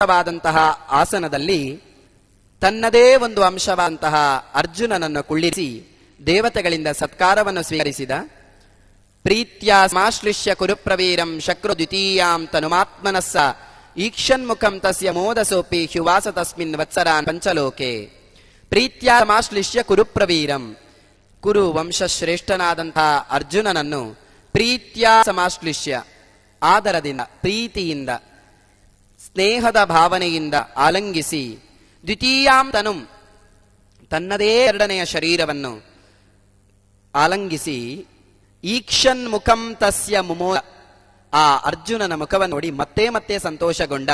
ವಾದಂತಹ ಆಸನದಲ್ಲಿ ತನ್ನದೇ ಒಂದು ಅಂಶವಾದಂತಹ ಅರ್ಜುನನನ್ನು ಕುಳ್ಳಿರಿಸಿ ದೇವತೆಗಳಿಂದ ಸತ್ಕಾರವನ್ನು ಸ್ವೀಕರಿಸಿದ ಪ್ರೀತ್ಯ ಸಮಾಶ್ಲಿಷ್ಯ ಕುರುಪ್ರವೀರಂ ಶಕ್ರು ದ್ವಿತೀಯಾಂ ತನುಮಾತ್ಮನಸ್ಸ ಈಕ್ಷನ್ಮುಖಂ ತಸ್ಯ ಮೋದಸೋಪಿ ಹ್ಯುವಾಸ ತಸ್ಮಿನ್ ವತ್ಸರಾನ್ ಪಂಚಲೋಕೆ ಪ್ರೀತ್ಯ ಸಮಾಶ್ಲಿಷ್ಯ ಕುರುಪ್ರವೀರಂ ಕುರು ವಂಶಶ್ರೇಷ್ಠನಾದಂತಹ ಅರ್ಜುನನನ್ನು ಪ್ರೀತ್ಯ ಸಮಾಶ್ಲಿಷ್ಯ ಆದರದಿಂದ ಪ್ರೀತಿಯಿಂದ ಸ್ನೇಹದ ಭಾವನೆಯಿಂದ ಆಲಂಗಿಸಿ ದ್ವಿತೀಯಾಂ ತನುಂ ತನ್ನದೇ ಎರಡನೆಯ ಶರೀರವನ್ನು ಆಲಂಗಿಸಿ ಈಕ್ಷನ್ ಮುಖಂ ತಸ್ಯ ಮುಮೋ ಆ ಅರ್ಜುನನ ಮುಖವನ್ನು ನೋಡಿ ಮತ್ತೆ ಮತ್ತೆ ಸಂತೋಷಗೊಂಡ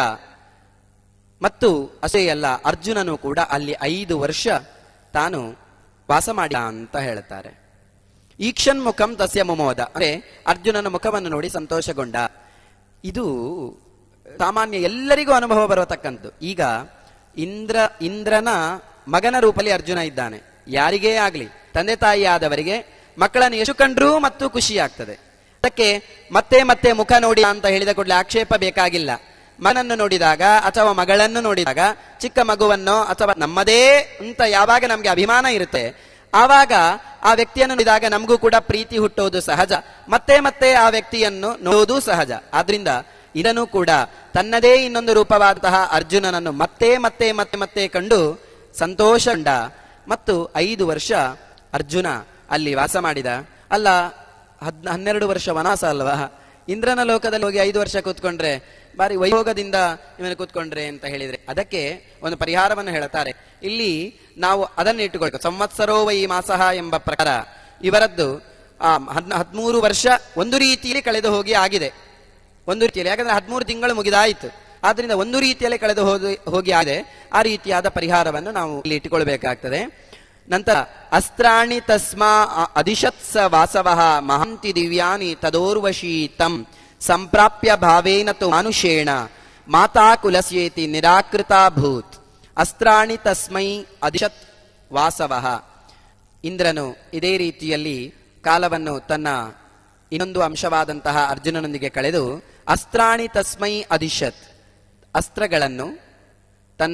ಮತ್ತು ಅಷ್ಟೇ ಅಲ್ಲ ಅರ್ಜುನನು ಕೂಡ ಅಲ್ಲಿ ಐದು ವರ್ಷ ತಾನು ವಾಸ ಮಾಡಿದ ಅಂತ ಹೇಳ್ತಾರೆ ಈಕ್ಷನ್ ಮುಖಂ ತಸ್ಯ ಮುಮೋದ ಅಂದ್ರೆ ಅರ್ಜುನನ ಮುಖವನ್ನು ನೋಡಿ ಸಂತೋಷಗೊಂಡ ಇದು ಸಾಮಾನ್ಯ ಎಲ್ಲರಿಗೂ ಅನುಭವ ಬರತಕ್ಕಂಥದ್ದು ಈಗ ಇಂದ್ರ ಇಂದ್ರನ ಮಗನ ರೂಪದಲ್ಲಿ ಅರ್ಜುನ ಇದ್ದಾನೆ ಯಾರಿಗೇ ಆಗ್ಲಿ ತಂದೆ ತಾಯಿ ಆದವರಿಗೆ ಮಕ್ಕಳನ್ನು ಎಷ್ಟು ಕಂಡ್ರೂ ಮತ್ತು ಖುಷಿ ಆಗ್ತದೆ ಅದಕ್ಕೆ ಮತ್ತೆ ಮತ್ತೆ ಮುಖ ನೋಡಿ ಅಂತ ಹೇಳಿದ ಕೂಡಲೇ ಆಕ್ಷೇಪ ಬೇಕಾಗಿಲ್ಲ ಮಗನನ್ನು ನೋಡಿದಾಗ ಅಥವಾ ಮಗಳನ್ನು ನೋಡಿದಾಗ ಚಿಕ್ಕ ಮಗುವನ್ನು ಅಥವಾ ನಮ್ಮದೇ ಅಂತ ಯಾವಾಗ ನಮ್ಗೆ ಅಭಿಮಾನ ಇರುತ್ತೆ ಆವಾಗ ಆ ವ್ಯಕ್ತಿಯನ್ನು ನೋಡಿದಾಗ ನಮಗೂ ಕೂಡ ಪ್ರೀತಿ ಹುಟ್ಟುವುದು ಸಹಜ ಮತ್ತೆ ಮತ್ತೆ ಆ ವ್ಯಕ್ತಿಯನ್ನು ನೋಡುವುದು ಸಹಜ ಆದ್ರಿಂದ ಇದನ್ನು ಕೂಡ ತನ್ನದೇ ಇನ್ನೊಂದು ರೂಪವಾದಂತಹ ಅರ್ಜುನನನ್ನು ಮತ್ತೆ ಮತ್ತೆ ಮತ್ತೆ ಮತ್ತೆ ಕಂಡು ಸಂತೋಷಗೊಂಡ ಮತ್ತು ಐದು ವರ್ಷ ಅರ್ಜುನ ಅಲ್ಲಿ ವಾಸ ಮಾಡಿದ ಅಲ್ಲ ಹದ್ ಹನ್ನೆರಡು ವರ್ಷ ವನವಾಸ ಅಲ್ವಾ ಇಂದ್ರನ ಲೋಕದಲ್ಲಿ ಹೋಗಿ ಐದು ವರ್ಷ ಕೂತ್ಕೊಂಡ್ರೆ ಬಾರಿ ವೈಭೋಗದಿಂದ ಇವನು ಕೂತ್ಕೊಂಡ್ರೆ ಅಂತ ಹೇಳಿದ್ರೆ ಅದಕ್ಕೆ ಒಂದು ಪರಿಹಾರವನ್ನು ಹೇಳ್ತಾರೆ ಇಲ್ಲಿ ನಾವು ಅದನ್ನು ಇಟ್ಟುಕೊಳ್ಬೇಕು ಸಂವತ್ಸರೋ ವೈ ಮಾಸಃ ಎಂಬ ಪ್ರಕಾರ ಇವರದ್ದು ಆ ಹದ್ ಹದಿಮೂರು ವರ್ಷ ಒಂದು ರೀತಿಯಲ್ಲಿ ಕಳೆದು ಹೋಗಿ ಆಗಿದೆ ಒಂದು ರೀತಿಯಲ್ಲಿ ಯಾಕಂದ್ರೆ ಹದಿಮೂರು ತಿಂಗಳು ಮುಗಿದಾಯಿತು ಆದ್ರಿಂದ ಒಂದು ರೀತಿಯಲ್ಲಿ ಕಳೆದು ಹೋಗಿ ಹೋಗಿ ಆಗಿದೆ ಆ ರೀತಿಯಾದ ಪರಿಹಾರವನ್ನು ನಾವು ಇಲ್ಲಿ ಇಟ್ಟುಕೊಳ್ಬೇಕಾಗ್ತದೆ ನಂತರ ಅಸ್ತ್ರಾಣಿ ತಸ್ಮಾ ಅ- ಅದಿಶತ್ಸ ವಾಸವಃ ಮಹಂತಿ ದಿವ್ಯಾನಿ ತದೋರ್ವಶೀತಂ ಸಂಪ್ರಾಪ್ಯ ಭಾವೇನ ತು ಮಾನುಷೇಣ ಮಾತಾ ಕುಲಸ್ಯೇತಿ ನಿರಾಕೃತಾಭೂತ್ ಅಸ್ತ್ರಾಣಿ ತಸ್ಮೈ ಅದಿಶತ್ ವಾಸವಃ ಇಂದ್ರನು ಇದೇ ರೀತಿಯಲ್ಲಿ ಕಾಲವನ್ನು ತನ್ನ ಇನ್ನೊಂದು ಅಂಶವಾದಂತಹ ಅರ್ಜುನನೊಂದಿಗೆ ಕಳೆದು ಅಸ್ತ್ರಾಣಿ ತಸ್ಮೈ ಅದಿಶತ್ ಅಸ್ತ್ರಗಳನ್ನು ತನ್ನ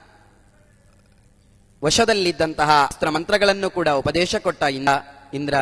ವಶದಲ್ಲಿದ್ದಂತಹ ಅಸ್ತ್ರ ಮಂತ್ರಗಳನ್ನು ಕೂಡ ಉಪದೇಶ ಕೊಟ್ಟ ಇಂದ ಇಂದ್ರ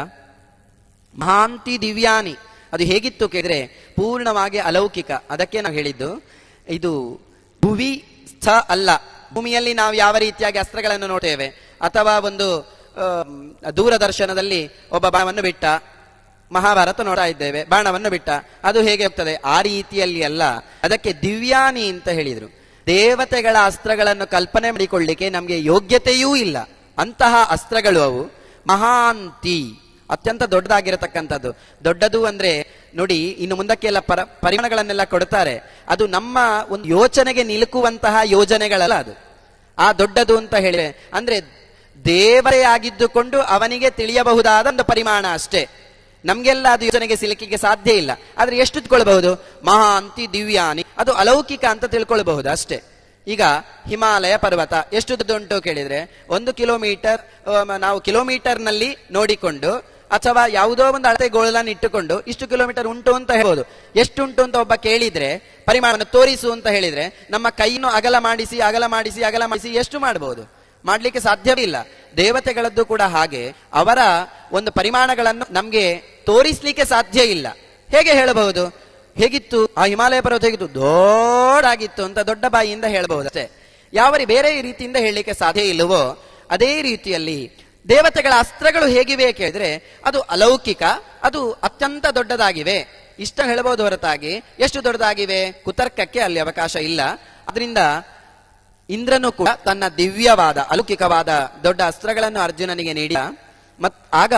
ಮಹಾಂತಿ ದಿವ್ಯಾನಿ ಅದು ಹೇಗಿತ್ತು ಕೇಳಿದ್ರೆ ಪೂರ್ಣವಾಗಿ ಅಲೌಕಿಕ ಅದಕ್ಕೆ ನಾವು ಹೇಳಿದ್ದು ಇದು ಭುವಿ ಸ್ಥ ಅಲ್ಲ ಭೂಮಿಯಲ್ಲಿ ನಾವು ಯಾವ ರೀತಿಯಾಗಿ ಅಸ್ತ್ರಗಳನ್ನು ನೋಡ್ತೇವೆ ಅಥವಾ ಒಂದು ಆಮ್, ದೂರದರ್ಶನದಲ್ಲಿ ಒಬ್ಬ ಬಾಣವನ್ನು ಬಿಟ್ಟ ಮಹಾಭಾರತ ನೋಡ್ತಾ ಇದ್ದೇವೆ ಬಾಣವನ್ನು ಬಿಟ್ಟ ಅದು ಹೇಗೆ ಹೋಗ್ತದೆ ಆ ರೀತಿಯಲ್ಲಿ ಅಲ್ಲ ಅದಕ್ಕೆ ದಿವ್ಯಾನಿ ಅಂತ ಹೇಳಿದ್ರು ದೇವತೆಗಳ ಅಸ್ತ್ರಗಳನ್ನು ಕಲ್ಪನೆ ಮಾಡಿಕೊಳ್ಳಿಕ್ಕೆ ನಮಗೆ ಯೋಗ್ಯತೆಯೂ ಇಲ್ಲ ಅಂತಹ ಅಸ್ತ್ರಗಳು ಅವು ಮಹಾಂತಿ ಅತ್ಯಂತ ದೊಡ್ಡದಾಗಿರತಕ್ಕಂಥದ್ದು ದೊಡ್ಡದು ಅಂದ್ರೆ ನೋಡಿ ಇನ್ನು ಮುಂದಕ್ಕೆಲ್ಲ ಪರ ಪರಿಮಾಣಗಳನ್ನೆಲ್ಲ ಕೊಡ್ತಾರೆ ಅದು ನಮ್ಮ ಒಂದು ಯೋಚನೆಗೆ ನಿಲುಕುವಂತಹ ಯೋಜನೆಗಳಲ್ಲ ಅದು ಆ ದೊಡ್ಡದು ಅಂತ ಹೇಳಿದ್ರೆ ಅಂದ್ರೆ ದೇವರೇ ಆಗಿದ್ದುಕೊಂಡು ಅವನಿಗೆ ತಿಳಿಯಬಹುದಾದ ಒಂದು ಪರಿಮಾಣ ಅಷ್ಟೇ ನಮ್ಗೆಲ್ಲ ಅದು ಯೋಚನೆಗೆ ಸಿಲುಕಿಗೆ ಸಾಧ್ಯ ಇಲ್ಲ ಆದ್ರೆ ಎಷ್ಟು ತಿಳ್ಕೊಳ್ಬಹುದು ಮಹಾ ಅಂತಿ ದಿವ್ಯಾನಿ ಅದು ಅಲೌಕಿಕ ಅಂತ ತಿಳ್ಕೊಳ್ಬಹುದು ಅಷ್ಟೇ ಈಗ ಹಿಮಾಲಯ ಪರ್ವತ ಎಷ್ಟು ದೊಡ್ಡ ಕೇಳಿದ್ರೆ ಒಂದು ಕಿಲೋಮೀಟರ್ ಆ, ನಾವು ಕಿಲೋಮೀಟರ್ನಲ್ಲಿ ನೋಡಿಕೊಂಡು ಅಥವಾ ಯಾವುದೋ ಒಂದು ಅಳತೆಗೋಳನ್ನು ಇಟ್ಟುಕೊಂಡು ಇಷ್ಟು ಕಿಲೋಮೀಟರ್ ಉಂಟು ಅಂತ ಹೇಳ್ಬೋದು ಎಷ್ಟುಂಟು ಅಂತ ಒಬ್ಬ ಕೇಳಿದ್ರೆ ಪರಿಮಾಣವನ್ನು ತೋರಿಸು ಅಂತ ಹೇಳಿದ್ರೆ ನಮ್ಮ ಕೈಯನ್ನು ಅಗಲ ಮಾಡಿಸಿ ಅಗಲ ಮಾಡಿಸಿ ಅಗಲ ಮಾಡಿಸಿ ಎಷ್ಟು ಮಾಡಬಹುದು ಮಾಡ್ಲಿಕ್ಕೆ ಸಾಧ್ಯವಿಲ್ಲ ದೇವತೆಗಳದ್ದು ಕೂಡ ಹಾಗೆ ಅವರ ಒಂದು ಪರಿಮಾಣಗಳನ್ನು ನಮ್ಗೆ ತೋರಿಸ್ಲಿಕ್ಕೆ ಸಾಧ್ಯ ಇಲ್ಲ ಹೇಗೆ ಹೇಳಬಹುದು ಹೇಗಿತ್ತು ಆ ಹಿಮಾಲಯ ಪರ್ವತ ಹೇಗಿತ್ತು ದೊಡ್ಡಾಗಿತ್ತು ಅಂತ ದೊಡ್ಡ ಬಾಯಿಯಿಂದ ಹೇಳಬಹುದು ಅಷ್ಟೇ ಯಾವ ರೀ- ಬೇರೆ ರೀತಿಯಿಂದ ಹೇಳಲಿಕ್ಕೆ ಸಾಧ್ಯ ಇಲ್ಲವೋ ಅದೇ ರೀತಿಯಲ್ಲಿ ದೇವತೆಗಳ ಅಸ್ತ್ರಗಳು ಹೇಗಿವೆ ಕೇಳಿದ್ರೆ ಅದು ಅಲೌಕಿಕ ಅದು ಅತ್ಯಂತ ದೊಡ್ಡದಾಗಿವೆ ಇಷ್ಟ ಹೇಳಬಹುದು ಹೊರತಾಗಿ ಎಷ್ಟು ದೊಡ್ಡದಾಗಿವೆ ಕುತರ್ಕಕ್ಕೆ ಅಲ್ಲಿ ಅವಕಾಶ ಇಲ್ಲ ಅದರಿಂದ ಇಂದ್ರನು ಕೂಡ ತನ್ನ ದಿವ್ಯವಾದ ಅಲೌಕಿಕವಾದ ದೊಡ್ಡ ಅಸ್ತ್ರಗಳನ್ನು ಅರ್ಜುನನಿಗೆ ನೀಡಿದ ಮತ್ ಆಗ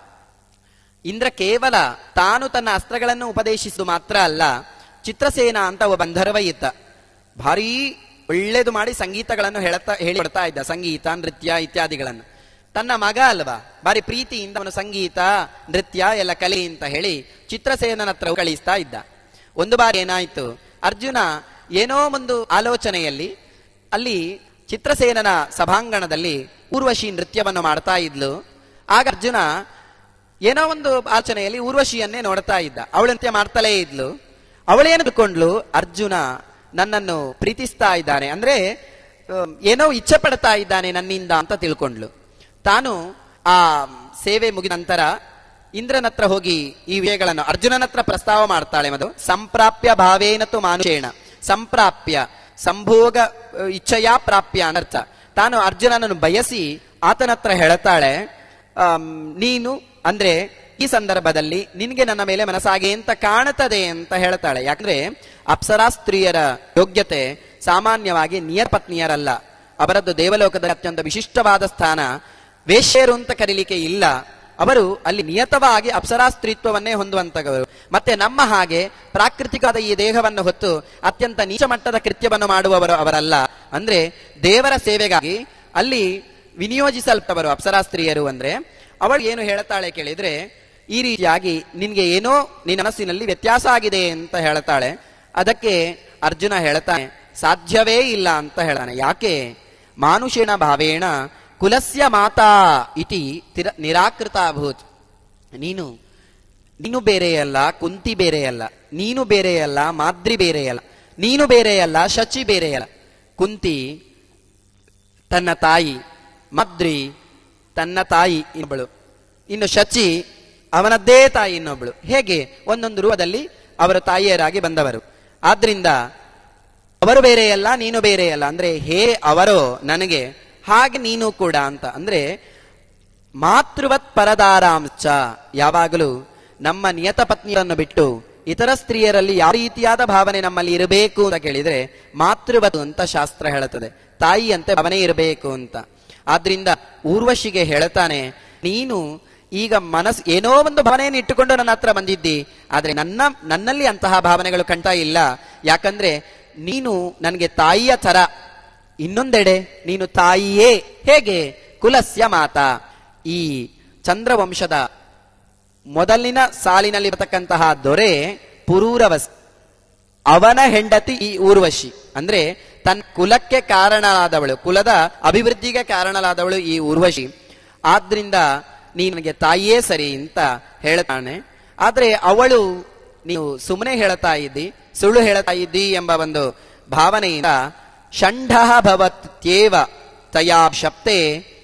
ಇಂದ್ರ ಕೇವಲ ತಾನು ತನ್ನ ಅಸ್ತ್ರಗಳನ್ನು ಉಪದೇಶಿಸುವುದು ಮಾತ್ರ ಅಲ್ಲ ಚಿತ್ರಸೇನ ಅಂತ ಒಬ್ಬ ಗಂಧರ್ವ ಇದ್ದ ಭಾರೀ ಒಳ್ಳೇದು ಮಾಡಿ ಸಂಗೀತಗಳನ್ನು ಹೇಳತ್ತಾ ಹೇಳಿಕೊಡ್ತಾ ಇದ್ದ ಸಂಗೀತ ನೃತ್ಯ ಇತ್ಯಾದಿಗಳನ್ನು ತನ್ನ ಮಗ ಅಲ್ವಾ ಬಾರಿ ಪ್ರೀತಿಯಿಂದ ಅವನು ಸಂಗೀತ ನೃತ್ಯ ಎಲ್ಲ ಕಲಿ ಅಂತ ಹೇಳಿ ಚಿತ್ರಸೇನನ ಹತ್ರ ಕಳಿಸ್ತಾ ಇದ್ದ ಒಂದು ಬಾರಿ ಏನಾಯ್ತು ಅರ್ಜುನ ಏನೋ ಒಂದು ಆಲೋಚನೆಯಲ್ಲಿ ಅಲ್ಲಿ ಚಿತ್ರಸೇನನ ಸಭಾಂಗಣದಲ್ಲಿ ಊರ್ವಶಿ ನೃತ್ಯವನ್ನು ಮಾಡ್ತಾ ಇದ್ಲು ಆಗ ಅರ್ಜುನ ಏನೋ ಒಂದು ಆಚನೆಯಲ್ಲಿ ಊರ್ವಶಿಯನ್ನೇ ನೋಡ್ತಾ ಇದ್ದ ಅವಳು ನೃತ್ಯ ಮಾಡ್ತಲೇ ಇದ್ಲು ಅವಳೇನು ತಿಳ್ಕೊಂಡ್ಲು ಅರ್ಜುನ ನನ್ನನ್ನು ಪ್ರೀತಿಸ್ತಾ ಇದ್ದಾನೆ ಅಂದ್ರೆ ಅಮ್, ಏನೋ ಇಚ್ಛೆ ಪಡ್ತಾ ಇದ್ದಾನೆ ನನ್ನಿಂದ ಅಂತ ತಿಳ್ಕೊಂಡ್ಲು ತಾನು ಆ ಸೇವೆ ಮುಗಿದ ನಂತರ ಇಂದ್ರನ ಹತ್ರ ಹೋಗಿ ಈ ವಿಷಯಗಳನ್ನು ಅರ್ಜುನನ ಹತ್ರ ಪ್ರಸ್ತಾವ ಮಾಡ್ತಾಳೆ ಮದು ಸಂಪ್ರಾಪ್ಯ ಭಾವೇನತು ಮಾನುಷೇಣ ಸಂಪ್ರಾಪ್ಯ ಸಂಭೋಗ ಅ, ಇಚ್ಛೆಯ ಪ್ರಾಪ್ಯ ಅನರ್ಥ ತಾನು ಅರ್ಜುನನನ್ನು ಬಯಸಿ ಆತನ ಹತ್ರ ಹೇಳ್ತಾಳೆ ಆಮ್, ನೀನು ಅಂದ್ರೆ ಈ ಸಂದರ್ಭದಲ್ಲಿ ನಿನ್ಗೆ ನನ್ನ ಮೇಲೆ ಮನಸ್ಸಾಗೆ ಅಂತ ಕಾಣುತ್ತದೆ ಅಂತ ಹೇಳ್ತಾಳೆ ಯಾಕಂದ್ರೆ ಅಪ್ಸರಾ ಸ್ತ್ರೀಯರ ಯೋಗ್ಯತೆ ಸಾಮಾನ್ಯವಾಗಿ ನಿಯರ್ ಪತ್ನಿಯರಲ್ಲ ಅವರದ್ದು ದೇವಲೋಕದಲ್ಲಿ ಅತ್ಯಂತ ವಿಶಿಷ್ಟವಾದ ಸ್ಥಾನ ವೇಶ್ಯರು ಅಂತ ಕರೀಲಿಕ್ಕೆ ಇಲ್ಲ ಅವರು ಅಲ್ಲಿ ನಿಯತವಾಗಿ ಅಪ್ಸರಾ ಸ್ತ್ರೀತ್ವವನ್ನೇ ಹೊಂದುವಂತವರು ಮತ್ತೆ ನಮ್ಮ ಹಾಗೆ ಪ್ರಾಕೃತಿಕವಾದ ಈ ದೇಹವನ್ನು ಹೊತ್ತು ಅತ್ಯಂತ ನೀಚ ಮಟ್ಟದ ಕೃತ್ಯವನ್ನು ಮಾಡುವವರು ಅವರಲ್ಲ ಅಂದ್ರೆ ದೇವರ ಸೇವೆಗಾಗಿ ಅಲ್ಲಿ ವಿನಿಯೋಜಿಸಲ್ಪಟ್ಟವರು ಅಪ್ಸರಾ ಸ್ತ್ರೀಯರು ಅಂದ್ರೆ ಅವಳು ಏನು ಹೇಳ್ತಾಳೆ ಕೇಳಿದ್ರೆ ಈ ರೀತಿಯಾಗಿ ನಿನ್ಗೆ ಏನೋ ನಿನ್ನ ಮನಸ್ಸಿನಲ್ಲಿ ವ್ಯತ್ಯಾಸ ಆಗಿದೆ ಅಂತ ಹೇಳ್ತಾಳೆ ಅದಕ್ಕೆ ಅರ್ಜುನ ಹೇಳ್ತಾನೆ ಸಾಧ್ಯವೇ ಇಲ್ಲ ಅಂತ ಹೇಳ್ತಾನೆ ಯಾಕೆ ಮಾನುಷೇಣ ಭಾವೇಣ ಕುಲಸ್ಯ ಮಾತಾ ಇತಿ ತಿರ ನಿರಾಕೃತ ಅಭೂತ್ ನೀನು ನೀನು ಬೇರೆಯಲ್ಲ ಕುಂತಿ ಬೇರೆಯಲ್ಲ ನೀನು ಬೇರೆಯಲ್ಲ ಮಾದ್ರಿ ಬೇರೆಯಲ್ಲ ನೀನು ಬೇರೆಯಲ್ಲ ಶಚಿ ಬೇರೆಯಲ್ಲ ಕುಂತಿ ತನ್ನ ತಾಯಿ ಮದ್ರಿ ತನ್ನ ತಾಯಿ ಇನ್ನೊಬ್ಬಳು ಇನ್ನು ಶಚಿ ಅವನದ್ದೇ ತಾಯಿ ಇನ್ನೊಬ್ಬಳು ಹೇಗೆ ಒಂದೊಂದು ರೂಪದಲ್ಲಿ ಅವರು ತಾಯಿಯರಾಗಿ ಬಂದವರು ಆದ್ರಿಂದ ಅವರು ಬೇರೆಯಲ್ಲ ನೀನು ಬೇರೆಯಲ್ಲ ಅಂದ್ರೆ ಹೇ ಅವರೋ ನನಗೆ ಹಾಗೆ ನೀನು ಕೂಡ ಅಂತ ಅಂದ್ರೆ ಮಾತೃವತ್ ಪರದಾರಾಂಶ ಯಾವಾಗಲೂ ನಮ್ಮ ನಿಯತ ಪತ್ನಿಯನ್ನು ಬಿಟ್ಟು ಇತರ ಸ್ತ್ರೀಯರಲ್ಲಿ ಯಾವ ರೀತಿಯಾದ ಭಾವನೆ ನಮ್ಮಲ್ಲಿ ಇರಬೇಕು ಅಂತ ಕೇಳಿದ್ರೆ ಮಾತೃವತ್ ಅಂತ ಶಾಸ್ತ್ರ ಹೇಳುತ್ತದೆ ತಾಯಿಯಂತೆ ಭಾವನೆ ಇರಬೇಕು ಅಂತ ಆದ್ರಿಂದ ಊರ್ವಶಿಗೆ ಹೇಳ್ತಾನೆ ನೀನು ಈಗ ಮನಸ್ ಏನೋ ಒಂದು ಭಾವನೆಯನ್ನು ಇಟ್ಟುಕೊಂಡು ನನ್ನ ಹತ್ರ ಬಂದಿದ್ದಿ ಆದ್ರೆ ನನ್ನ ನನ್ನಲ್ಲಿ ಅಂತಹ ಭಾವನೆಗಳು ಕಾಣ್ತಾ ಇಲ್ಲ ಯಾಕಂದ್ರೆ ನೀನು ನನಗೆ ತಾಯಿಯ ತರ ಇನ್ನೊಂದೆಡೆ ನೀನು ತಾಯಿಯೇ ಹೇಗೆ ಕುಲಸ್ಯ ಮಾತಾ ಈ ಚಂದ್ರವಂಶದ ಮೊದಲಿನ ಸಾಲಿನಲ್ಲಿ ಬರ್ತಕ್ಕಂತಹ ದೊರೆ ಪುರೂರವಸ್ ಅವನ ಹೆಂಡತಿ ಈ ಊರ್ವಶಿ ಅಂದ್ರೆ ತನ್ನ ಕುಲಕ್ಕೆ ಕಾರಣಲಾದವಳು ಕುಲದ ಅಭಿವೃದ್ಧಿಗೆ ಕಾರಣಲಾದವಳು ಈ ಊರ್ವಶಿ ಆದ್ರಿಂದ ನೀ ನನಗೆ ತಾಯಿಯೇ ಸರಿ ಅಂತ ಹೇಳ್ತಾನೆ ಆದ್ರೆ ಅವಳು ನೀವು ಸುಮ್ಮನೆ ಹೇಳ್ತಾ ಇದ್ದಿ ಸುಳ್ಳು ಹೇಳ್ತಾ ಇದ್ದಿ ಎಂಬ ಒಂದು ಭಾವನೆಯಿಂದ ಷಂಢ ಭವತ್ಯೇವ ತಯಾ ಶಪ್ತೆ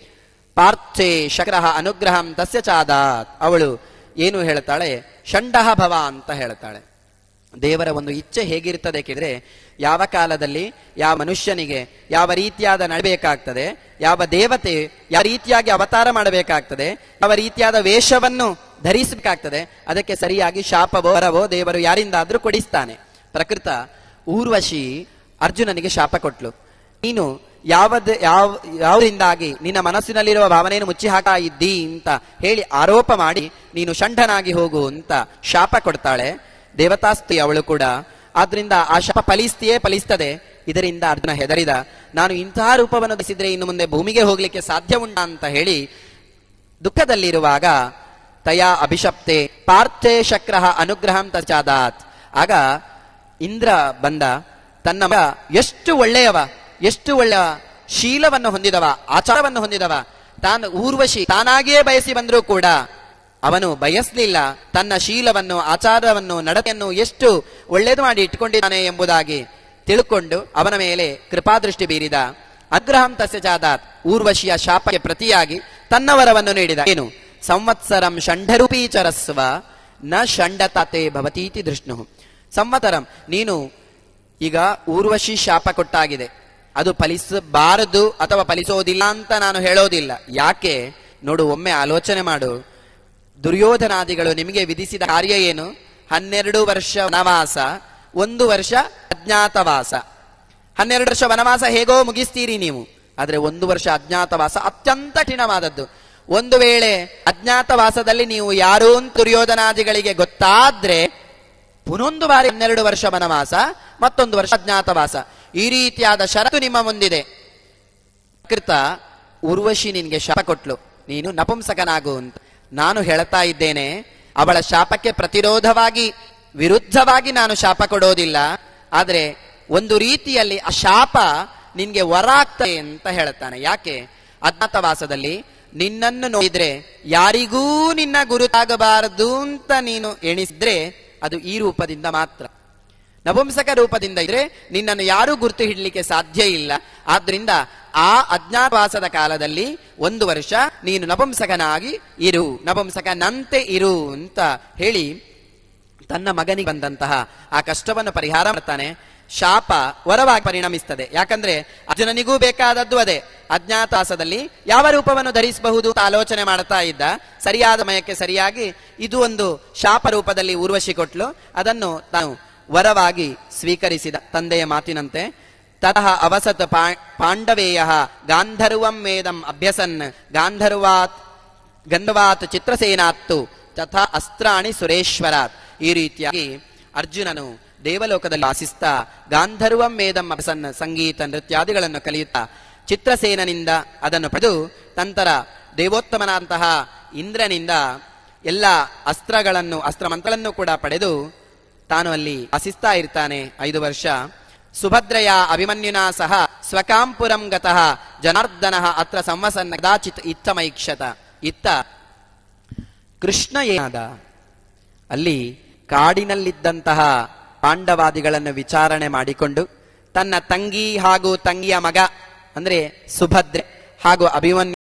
ಪಾರ್ಥೆ ಶಕ್ರಹ ಅನುಗ್ರಹಂ ತಸ್ಯ ಚಾದಾತ್ ಅವಳು ಏನು ಹೇಳ್ತಾಳೆ ಷಂಡಹ ಭವ ಅಂತ ಹೇಳ್ತಾಳೆ ದೇವರ ಒಂದು ಇಚ್ಛೆ ಹೇಗಿರ್ತದೆ ಕೇಳಿದ್ರೆ ಯಾವ ಕಾಲದಲ್ಲಿ ಯಾವ ಮನುಷ್ಯನಿಗೆ ಯಾವ ರೀತಿಯಾದ ನಡಬೇಕಾಗ್ತದೆ ಯಾವ ದೇವತೆ ಯಾವ ರೀತಿಯಾಗಿ ಅವತಾರ ಮಾಡಬೇಕಾಗ್ತದೆ ಯಾವ ರೀತಿಯಾದ ವೇಷವನ್ನು ಧರಿಸಬೇಕಾಗ್ತದೆ ಅದಕ್ಕೆ ಸರಿಯಾಗಿ ಶಾಪವೋ ವರವೋ ದೇವರು ಯಾರಿಂದಾದ್ರೂ ಕೊಡಿಸ್ತಾನೆ ಪ್ರಕೃತ ಊರ್ವಶಿ ಅರ್ಜುನನಿಗೆ ಶಾಪ ಕೊಟ್ಲು ನೀನು ಯಾವದ ಯಾವ ಯಾವರಿಂದಾಗಿ ನಿನ್ನ ಮನಸ್ಸಿನಲ್ಲಿರುವ ಭಾವನೆಯನ್ನು ಮುಚ್ಚಿ ಹಾಕಾ ಇದ್ದಿ ಅಂತ ಹೇಳಿ ಆರೋಪ ಮಾಡಿ ನೀನು ಷಂಢನಾಗಿ ಹೋಗು ಅಂತ ಶಾಪ ಕೊಡ್ತಾಳೆ ದೇವತಾಸ್ತಿ ಅವಳು ಕೂಡ ಆದ್ರಿಂದ ಆ ಶಾಪ ಫಲಿಸ್ತಿಯೇ ಫಲಿಸ್ತದೆ ಇದರಿಂದ ಅರ್ಜುನ ಹೆದರಿದ ನಾನು ಇಂತಹ ರೂಪವನ್ನು ಧರಿಸಿದ್ರೆ ಇನ್ನು ಮುಂದೆ ಭೂಮಿಗೆ ಹೋಗ್ಲಿಕ್ಕೆ ಸಾಧ್ಯ ಉಂಟಾ ಅಂತ ಹೇಳಿ ದುಃಖದಲ್ಲಿರುವಾಗ ತಯಾ ಅಭಿಶಪ್ತೆ ಪಾರ್ಥೆ ಶಕ್ರಹ ಅನುಗ್ರಹಂ ತಚಾದಾತ್ ಆಗ ಇಂದ್ರ ಬಂದ ತನ್ನ ಮಗ ಎಷ್ಟು ಒಳ್ಳೆಯವ ಎಷ್ಟು ಒಳ್ಳೆಯ ಶೀಲವನ್ನು ಹೊಂದಿದವ ಆಚಾರವನ್ನು ಹೊಂದಿದವ ತಾನು ಊರ್ವಶಿ ತಾನಾಗಿಯೇ ಬಯಸಿ ಬಂದರೂ ಕೂಡ ಅವನು ಬಯಸ್ಲಿಲ್ಲ ತನ್ನ ಶೀಲವನ್ನು ಆಚಾರವನ್ನು ನಡತೆಯನ್ನು ಎಷ್ಟು ಒಳ್ಳೇದು ಮಾಡಿ ಇಟ್ಕೊಂಡಿದ್ದಾನೆ ಎಂಬುದಾಗಿ ತಿಳ್ಕೊಂಡು ಅವನ ಮೇಲೆ ಕೃಪಾದೃಷ್ಟಿ ಬೀರಿದ ಅಗ್ರಹಂ ತಸ್ಯ ಜಾದಾತ್ ಊರ್ವಶಿಯ ಶಾಪಕ್ಕೆ ಪ್ರತಿಯಾಗಿ ತನ್ನ ವರವನ್ನು ನೀಡಿದ ಏನು ಸಂವತ್ಸರಂ ಷಂಢರೂಪೀಚರಸ್ವ ನ ಷಂಡತಾತೆ ಭವತೀತಿ ದೃಷ್ಣು ಸಂವತ್ಸರಂ ನೀನು ಈಗ ಊರ್ವಶಿ ಶಾಪ ಕೊಟ್ಟಾಗಿದೆ ಅದು ಫಲಿಸಬಾರದು ಅಥವಾ ಫಲಿಸೋದಿಲ್ಲ ಅಂತ ನಾನು ಹೇಳೋದಿಲ್ಲ ಯಾಕೆ ನೋಡು ಒಮ್ಮೆ ಆಲೋಚನೆ ಮಾಡು ದುರ್ಯೋಧನಾದಿಗಳು ನಿಮಗೆ ವಿಧಿಸಿದ ಕಾರ್ಯ ಏನು ಹನ್ನೆರಡು ವರ್ಷ ವನವಾಸ ಒಂದು ವರ್ಷ ಅಜ್ಞಾತವಾಸ ಹನ್ನೆರಡು ವರ್ಷ ವನವಾಸ ಹೇಗೋ ಮುಗಿಸ್ತೀರಿ ನೀವು ಆದ್ರೆ ಒಂದು ವರ್ಷ ಅಜ್ಞಾತವಾಸ ಅತ್ಯಂತ ಕಠಿಣವಾದದ್ದು ಒಂದು ವೇಳೆ ಅಜ್ಞಾತವಾಸದಲ್ಲಿ ನೀವು ಯಾರೂ ಅಂತ ದುರ್ಯೋಧನಾದಿಗಳಿಗೆ ಗೊತ್ತಾದ್ರೆ ಪುನೊಂದು ಬಾರಿ ಹನ್ನೆರಡು ವರ್ಷ ವನವಾಸ ಮತ್ತೊಂದು ವರ್ಷ ಅಜ್ಞಾತವಾಸ ಈ ರೀತಿಯಾದ ಷರತ್ತು ನಿಮ್ಮ ಮುಂದಿದೆ ಕೃತ ಉರ್ವಶಿ ನಿನ್ಗೆ ಶಾಪ ಕೊಟ್ಲು ನೀನು ನಪುಂಸಕನಾಗು ಅಂತ ನಾನು ಹೇಳ್ತಾ ಇದ್ದೇನೆ ಅವಳ ಶಾಪಕ್ಕೆ ಪ್ರತಿರೋಧವಾಗಿ ವಿರುದ್ಧವಾಗಿ ನಾನು ಶಾಪ ಕೊಡೋದಿಲ್ಲ ಆದ್ರೆ ಒಂದು ರೀತಿಯಲ್ಲಿ ಆ ಶಾಪ ನಿನ್ಗೆ ವರ ಆಗ್ತದೆ ಅಂತ ಹೇಳ್ತಾನೆ ಯಾಕೆ ಅಜ್ಞಾತವಾಸದಲ್ಲಿ ನಿನ್ನನ್ನು ನೋಡಿದ್ರೆ ಯಾರಿಗೂ ನಿನ್ನ ಗುರುತಾಗಬಾರದು ಅಂತ ನೀನು ಎಣಿಸಿದ್ರೆ ಅದು ಈ ರೂಪದಿಂದ ಮಾತ್ರ ನಪುಂಸಕ ರೂಪದಿಂದ ಇದ್ರೆ ನಿನ್ನನ್ನು ಯಾರೂ ಗುರ್ತು ಹಿಡ್ಲಿಕ್ಕೆ ಸಾಧ್ಯ ಇಲ್ಲ ಆದ್ರಿಂದ ಆ ಅಜ್ಞಾತವಾಸದ ಕಾಲದಲ್ಲಿ ಒಂದು ವರ್ಷ ನೀನು ನಪುಂಸಕನಾಗಿ ಇರು ನಪುಂಸಕನಂತೆ ಇರು ಅಂತ ಹೇಳಿ ತನ್ನ ಮಗನಿಗೆ ಬಂದಂತಹ ಆ ಕಷ್ಟವನ್ನು ಪರಿಹಾರ ಮಾಡ್ತಾನೆ ಶಾಪ ವರವಾಗಿ ಪರಿಣಮಿಸ್ತದೆ ಯಾಕಂದ್ರೆ ಅರ್ಜುನನಿಗೂ ಬೇಕಾದದ್ದು ಅದೇ ಅಜ್ಞಾತಾಸದಲ್ಲಿ ಯಾವ ರೂಪವನ್ನು ಧರಿಸಬಹುದು ಅಂತ ಆಲೋಚನೆ ಮಾಡ್ತಾ ಇದ್ದ ಸರಿಯಾದ ಸಮಯಕ್ಕೆ ಸರಿಯಾಗಿ ಇದು ಒಂದು ಶಾಪ ರೂಪದಲ್ಲಿ ಊರ್ವಶಿ ಕೊಟ್ಲು ಅದನ್ನು ತಾನು ವರವಾಗಿ ಸ್ವೀಕರಿಸಿದ ತಂದೆಯ ಮಾತಿನಂತೆ ತತಃ ಅವಸತ್ ಪಾ- ಪಾಂಡವೇಯ ಗಾಂಧರ್ವಂ ವೇದಂ ಅಭ್ಯಸನ್ ಗಾಂಧರ್ವಾತ್ ಗಂಧವಾತ್ ಚಿತ್ರಸೇನಾತ್ತು ತಥಾ ಅಸ್ತ್ರಾಣಿ ಸುರೇಶ್ವರಾತ್ ಈ ರೀತಿಯಾಗಿ ಅರ್ಜುನನು ದೇವಲೋಕದಲ್ಲಿ ವಾಸಿಸ್ತಾ ಗಾಂಧರ್ವಂ ವೇದಂ ಅಭ್ಯಸನ್ ಸಂಗೀತ ನೃತ್ಯಾದಿಗಳನ್ನು ಕಲಿಯುತ್ತಾ ಚಿತ್ರಸೇನನಿಂದ ಅದನ್ನು ಪಡೆದು ನಂತರ ದೇವೋತ್ತಮನಾದಂತಹ ಇಂದ್ರನಿಂದ ಎಲ್ಲ ಅಸ್ತ್ರಗಳನ್ನು ಅಸ್ತ್ರಮಂತ್ರಗಳನ್ನು ಕೂಡ ಪಡೆದು ತಾನು ಅಲ್ಲಿ ವಾಸಿಸ್ತಾ ಇರ್ತಾನೆ ಐದು ವರ್ಷ ಸುಭದ್ರಯ ಅಭಿಮನ್ಯುನಾ ಸಹ ಸ್ವಕಾಂಪುರಂ ಗತಃ ಜನಾರ್ದನ ಅತ್ರ ಸಂವಸನ್ನ ಕದಾಚಿತ್ ಇತ್ತಮೈಕ್ಷತ ಇತ್ತ ಕೃಷ್ಣ ಏನಾದ ಅಲ್ಲಿ ಕಾಡಿನಲ್ಲಿದ್ದಂತಹ ಪಾಂಡವಾದಿಗಳನ್ನು ವಿಚಾರಣೆ ಮಾಡಿಕೊಂಡು ತನ್ನ ತಂಗಿ ಹಾಗೂ ತಂಗಿಯ ಮಗ ಅಂದ್ರೆ ಸುಭದ್ರೆ ಹಾಗೂ ಅಭಿಮನ್ಯು